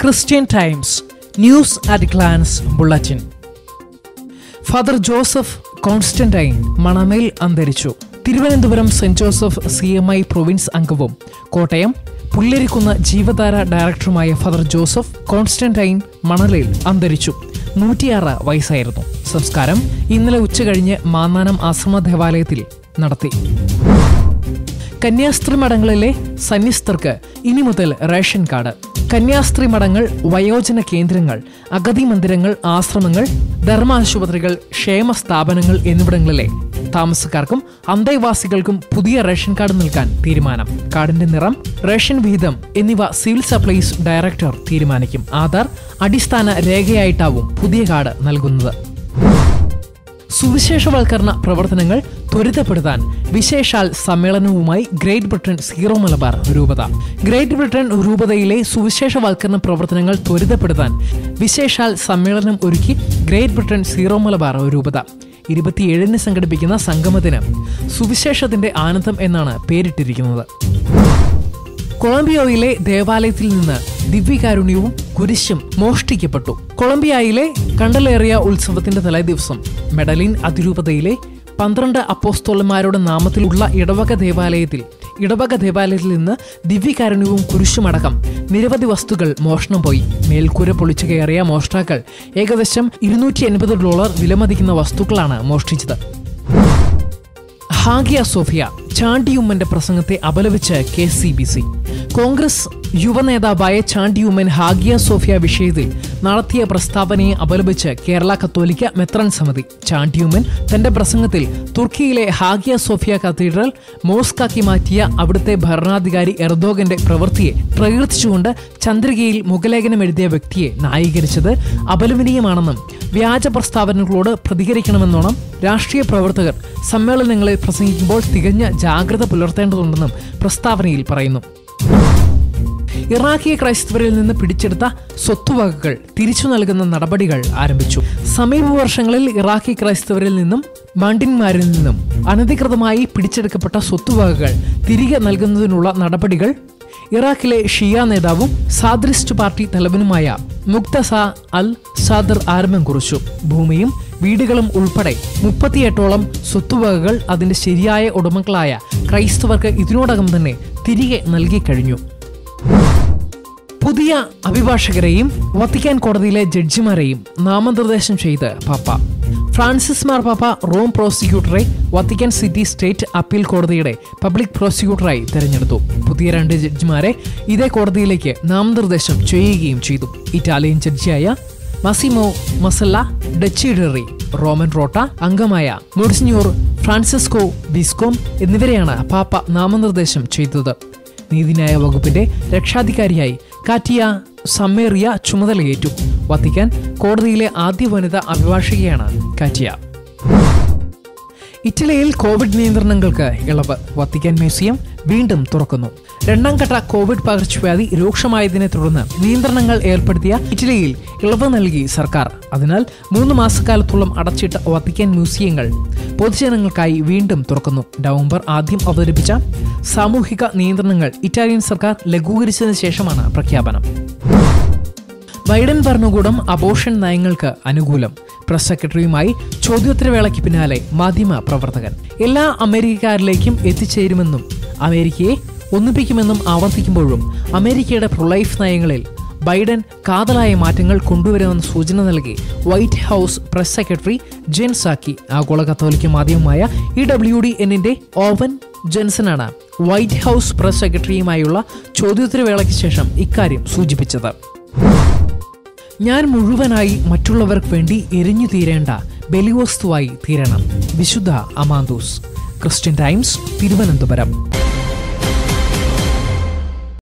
Christian Times news at glance bulletin father Joseph Constantine Manamel അന്തരിച്ചു Thiruvananthapuram Saint Joseph C M I province അംഗവും കോട്ടയം പുല്ലരിക്കുന്ന് ജീവധാര ഡയറക്ടറുമായ father Joseph Constantine മണലിൽ അന്തരിച്ചു നൂറ്റിയാറ് വയസ്സായിരുന്നു സംസ്കാരം ഇന്നലെ ഉച്ചകഴിഞ്ഞ് മാന്നാനം ആശ്രമ ദേവാലയത്തിൽ നടത്തി കന്യാസ്ത്രീ മഠങ്ങളിലെ സന്യസ്തർക്ക് ഇനി മുതൽ റേഷൻ കാർഡ് കന്യാസ്ത്രീ മഠങ്ങൾ വയോജന കേന്ദ്രങ്ങൾ അഗതി മന്ദിരങ്ങൾ ആശ്രമങ്ങൾ ധർമാശുപത്രികൾ ക്ഷേമ സ്ഥാപനങ്ങൾ എന്നിവിടങ്ങളിലെ താമസക്കാർക്കും അന്തേവാസികൾക്കും പുതിയ റേഷൻ കാർഡ് നൽകാൻ തീരുമാനം കാർഡിന്റെ നിറം റേഷൻ വിഹിതം എന്നിവ സിവിൽ സപ്ലൈസ് ഡയറക്ടർ തീരുമാനിക്കും ആധാർ അടിസ്ഥാന രേഖയായിട്ടാവും പുതിയ കാർഡ് നൽകുന്നത് സുവിശേഷവൽക്കരണ പ്രവർത്തനങ്ങൾ ത്വരിതപ്പെടുത്താൻ വിശേഷാൽ സമ്മേളനവുമായി ഗ്രേറ്റ് ബ്രിട്ടൻ സീറോ മലബാർ രൂപത ഗ്രേറ്റ് ബ്രിട്ടൻ രൂപതയിലെ സുവിശേഷവൽക്കരണ പ്രവർത്തനങ്ങൾ ത്വരിതപ്പെടുത്താൻ വിശേഷാൽ സമ്മേളനം ഒരുക്കി ഗ്രേറ്റ് ബ്രിട്ടൻ സീറോ മലബാർ രൂപത ഇരുപത്തിയേഴിന് സംഘടിപ്പിക്കുന്ന സംഗമത്തിന് സുവിശേഷത്തിന്റെ ആനന്ദം എന്നാണ് പേരിട്ടിരിക്കുന്നത് കൊളംബിയോയിലെ ദേവാലയത്തിൽ നിന്ന് ദിവ്യകാരുണ്യവും കുരിശും മോഷ്ടിക്കപ്പെട്ടു കൊളംബിയയിലെ കണ്ടലേറിയ ഉത്സവത്തിന്റെ തലേദിവസം മെഡലിൻ അതിരൂപതയിലെ പന്ത്രണ്ട് അപ്പോസ്തോലന്മാരുടെ നാമത്തിലുള്ള ഇടവക ദേവാലയത്തിൽ ഇടവക ദേവാലയത്തിൽ നിന്ന് ദിവ്യകാരുണ്യവും കുരിശുമടക്കം നിരവധി വസ്തുക്കൾ മോഷണം പോയി മേൽക്കൂര പൊളിച്ചു കയറിയ മോഷ്ടാക്കൾ ഏകദേശം ഇരുന്നൂറ്റി എൺപത് ഡോളർ വിലമതിക്കുന്ന വസ്തുക്കളാണ് മോഷ്ടിച്ചത് ഹാഗിയ സോഫിയ ചാണ്ടിയുമ്മന്റെ പ്രസംഗത്തെ അപലപിച്ച് K C B C Congress യുവനേതാവായ ചാണ്ടിയുമ്മൻ ഹാഗിയ സോഫിയ വിഷയത്തിൽ നടത്തിയ പ്രസ്താവനയെ അപലപിച്ച് കേരള കത്തോലിക്ക മെത്രൻ സമിതി ചാണ്ടിയുമ്മൻ തന്റെ പ്രസംഗത്തിൽ തുർക്കിയിലെ ഹാഗിയ സോഫിയ കത്തീഡ്രൽ മോസ്കാക്കി മാറ്റിയ അവിടുത്തെ ഭരണാധികാരി എർദോഗന്റെ പ്രവൃത്തിയെ പ്രകീർത്തിച്ചുകൊണ്ട് ചന്ദ്രികയിൽ മുഖലേഖനം എഴുതിയ വ്യക്തിയെ ന്യായീകരിച്ചത് അപലപനീയമാണെന്നും വ്യാജ പ്രസ്താവനകളോട് പ്രതികരിക്കണമെന്നോണം രാഷ്ട്രീയ പ്രവർത്തകർ സമ്മേളനങ്ങളിൽ പ്രസംഗിക്കുമ്പോൾ തികഞ്ഞ ജാഗ്രത പുലർത്തേണ്ടതുണ്ടെന്നും പ്രസ്താവനയിൽ പറയുന്നു ഇറാഖിയ ക്രൈസ്തവരിൽ നിന്ന് പിടിച്ചെടുത്ത സ്വത്തുവകകൾ തിരിച്ചു നൽകുന്ന നടപടികൾ ആരംഭിച്ചു സമീപ വർഷങ്ങളിൽ ഇറാഖി ക്രൈസ്തവരിൽ നിന്നും മണ്ടിന്മാരിൽ നിന്നും അനധികൃതമായി പിടിച്ചെടുക്കപ്പെട്ട സ്വത്തുവകകൾ തിരികെ നൽകുന്നതിനുള്ള നടപടികൾ ഇറാഖിലെ ഷിയ നേതാവും സാദ്രിസ്റ്റ് പാർട്ടി തലവനുമായ മുക്തസ അൽ സാദർ ആരംഭം കുറിച്ചു ഭൂമിയും വീടുകളും ഉൾപ്പെടെ മുപ്പത്തിയെട്ടോളം സ്വത്തുവകകൾ അതിന്റെ ശരിയായ ഉടമകളായ ക്രൈസ്തവർക്ക് ഇതിനോടകം തന്നെ തിരികെ നൽകി കഴിഞ്ഞു പുതിയ അഭിഭാഷകരെയും വത്തിക്കാൻ കോടതിയിലെ ജഡ്ജിമാരെയും നാമനിർദ്ദേശം ചെയ്ത് പാപ്പ ഫ്രാൻസിസ് മാർ പാപ്പ റോം പ്രോസിക്യൂട്ടറെ വത്തിക്കാൻ സിറ്റി സ്റ്റേറ്റ് അപ്പീൽ കോടതിയുടെ പബ്ലിക് പ്രോസിക്യൂട്ടറായി തെരഞ്ഞെടുത്തു പുതിയ രണ്ട് ജഡ്ജിമാരെ ഇതേ കോടതിയിലേക്ക് നാമനിർദ്ദേശം ചെയ്യുകയും ചെയ്തു ഇറ്റാലിയൻ ജഡ്ജിയായ മസിമോ മസല്ല ഡച്ചിഡറി റോമൻ റോട്ട അംഗമായ മുർസിഞ്ഞൂർ ഫ്രാൻസിസ്കോ ബിസ്കോം എന്നിവരെയാണ് പാപ്പ നാമനിർദ്ദേശം ചെയ്തത് നീതിന്യായ വകുപ്പിന്റെ രക്ഷാധികാരിയായി കാറ്റിയ സമ്മേറിയ ചുമതലയേറ്റു വത്തിക്കാൻ കോടതിയിലെ ആദ്യ വനിതാ അഭിഭാഷകയാണ് കാറ്റിയ ഇറ്റലിയിൽ കോവിഡ് നിയന്ത്രണങ്ങൾക്ക് ഇളവ് വത്തിക്കാൻ മ്യൂസിയം വീണ്ടും തുറക്കുന്നു രണ്ടാം ഘട്ട കോവിഡ് പകർച്ചവ്യാധി രൂക്ഷമായതിനെ തുടർന്ന് നിയന്ത്രണങ്ങൾ ഏർപ്പെടുത്തിയ ഇറ്റലിയിൽ ഇളവ് നൽകി സർക്കാർ അതിനാൽ മൂന്ന് മാസക്കാലത്തോളം അടച്ചിട്ട വത്തിക്കാൻ മ്യൂസിയങ്ങൾ പൊതുജനങ്ങൾക്കായി വീണ്ടും തുറക്കുന്നു നവംബർ ആദ്യം അവതരിപ്പിച്ച സാമൂഹിക നിയന്ത്രണങ്ങൾ ഇറ്റാലിയൻ സർക്കാർ ലഘൂകരിച്ചതിന് ശേഷമാണ് പ്രഖ്യാപനം ബൈഡൻ ഭരണകൂടം അബോഷൻ നയങ്ങൾക്ക് അനുകൂലം പ്രസ് സെക്രട്ടറിയുമായി ചോദ്യോത്തരവേളയ്ക്ക് പിന്നാലെ മാധ്യമ പ്രവർത്തകൻ എല്ലാ അമേരിക്കക്കാരിലേക്കും എത്തിച്ചേരുമെന്നും അമേരിക്കയെ ഒന്നിപ്പിക്കുമെന്നും ആവർത്തിക്കുമ്പോഴും അമേരിക്കയുടെ പ്രൊലൈഫ് നയങ്ങളിൽ ബൈഡൻ കാതലായ മാറ്റങ്ങൾ കൊണ്ടുവരുമെന്ന സൂചന നൽകി White House press secretary Jen Psaki ആഗോള കത്തോലിക്ക മാധ്യമമായ ഇ ഡബ്ല്യു ഡി എന്നിന്റെ ഓവൻ ജെൻസനാണ് വൈറ്റ് ഹൗസ് പ്രസ് സെക്രട്ടറിയുമായുള്ള ചോദ്യോത്തരവേളയ്ക്ക് ശേഷം ഇക്കാര്യം സൂചിപ്പിച്ചത് ഞാൻ മുഴുവനായി മറ്റുള്ളവർക്ക് വേണ്ടി എരിഞ്ഞു തീരേണ്ട ബലിവസ്തുവായി തീരണം വിശുദ്ധ അമാന്തൂസ് ക്രിസ്ത്യൻ ടൈംസ് തിരുവനന്തപുരം